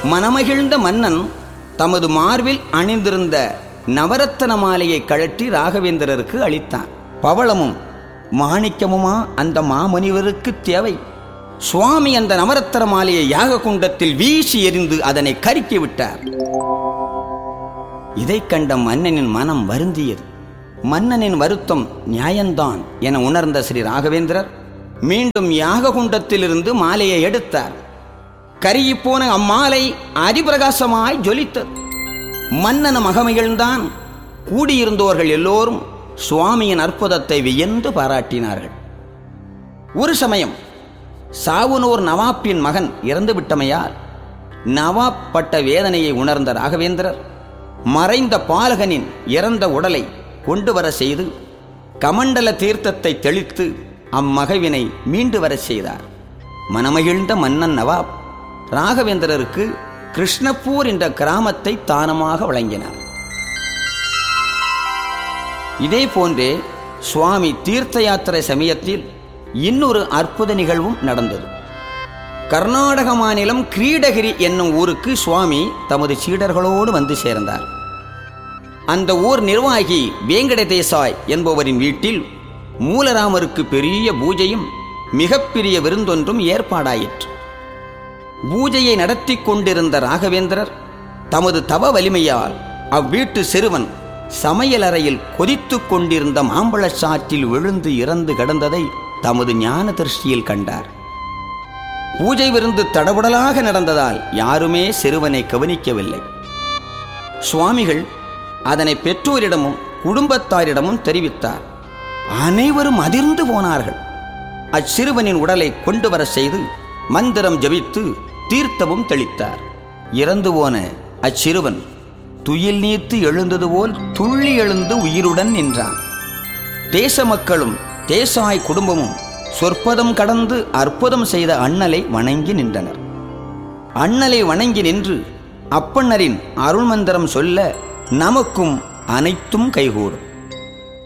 மனமகிழ்ந்த மன்னன் தமது மார்பில் அணிந்திருந்த நவரத்தன மாலையை கழற்றி ராகவேந்திரருக்கு அளித்தான் பவளமும் மாணிக்கமுமா அந்த மாமுனிவருக்கு தேவை சுவாமி அந்த நவரத்தன மாலையை யாக குண்டத்தில் வீசி எறிந்து அதனை கருக்கி விட்டார் இதைக் கண்ட மன்னனின் மனம் வருந்தியது மன்னனின் வருத்தம் நியாயம்தான் என உணர்ந்த ஸ்ரீ ராகவேந்திரர் மீண்டும் யாக குண்டத்திலிருந்து மாலையை எடுத்தார் கருகிப்போன அம்மாலை அதிபிரகாசமாய் ஜொலித்தது மன்னன மகமைகள்தான் கூடியிருந்தோர்கள் எல்லோரும் சுவாமியின் அற்புதத்தை வியந்து பாராட்டினார்கள் ஒரு சமயம் சாவுனூர் நவாப்பின் மகன் இறந்து விட்டமையால் நவாப் பட்ட வேதனையை உணர்ந்த ராகவேந்திரர் மறைந்த பாலகனின் இறந்த உடலை கொண்டு வர செய்து கமண்டல தீர்த்தத்தை தெளித்து அம்மகவினை மீண்டு வரச் செய்தார் மனமகிழ்ந்த மன்னன் நவாப் ராகவேந்திரருக்கு கிருஷ்ணப்பூர் என்ற கிராமத்தை தானமாக வழங்கினார் இதே போன்றே சுவாமி தீர்த்த யாத்திரை சமயத்தில் இன்னொரு அற்புத நிகழ்வும் நடந்தது கர்நாடக மாநிலம் கிரீடகிரி என்னும் ஊருக்கு சுவாமி தமது சீடர்களோடு வந்து சேர்ந்தார் அந்த ஊர் நிர்வாகி வேங்கட தேசாய் என்பவரின் வீட்டில் மூலராமருக்கு பெரிய பூஜையும் மிகப்பெரிய விருந்தொன்றும் ஏற்பாடாயிற்று பூஜையை நடத்தி கொண்டிருந்த ராகவேந்திரர் தமது தவ வலிமையால் அவ்வீட்டு சிறுவன் சமையலறையில் கொதித்துக் கொண்டிருந்த மாம்பழச் சாற்றில் விழுந்து இறந்து கிடந்ததை தமது ஞான திருஷ்டியில் கண்டார் பூஜை விருந்து தடபுடலாக நடந்ததால் யாருமே சிறுவனை கவனிக்கவில்லை சுவாமிகள் அதனை பெற்றோரிடமும் குடும்பத்தாரிடமும் தெரிவித்தார் அனைவரும் அதிர்ந்து போனார்கள் அச்சிறுவனின் உடலை கொண்டு வர செய்து மந்திரம் ஜபித்து தீர்த்தமும் தெளித்தார் இறந்து போன அச்சிறுவன் துயில் நீத்து எழுந்தது போல் துள்ளி எழுந்து உயிருடன் நின்றான் தேச மக்களும் தேசாய் குடும்பமும் சொற்பதம் கடந்து அற்புதம் செய்த அண்ணலை வணங்கி நின்றனர் அண்ணலை வணங்கி நின்று அப்பண்ணரின் அருள்மந்திரம் சொல்ல நமக்கும் அனைத்தும் கைகூடும்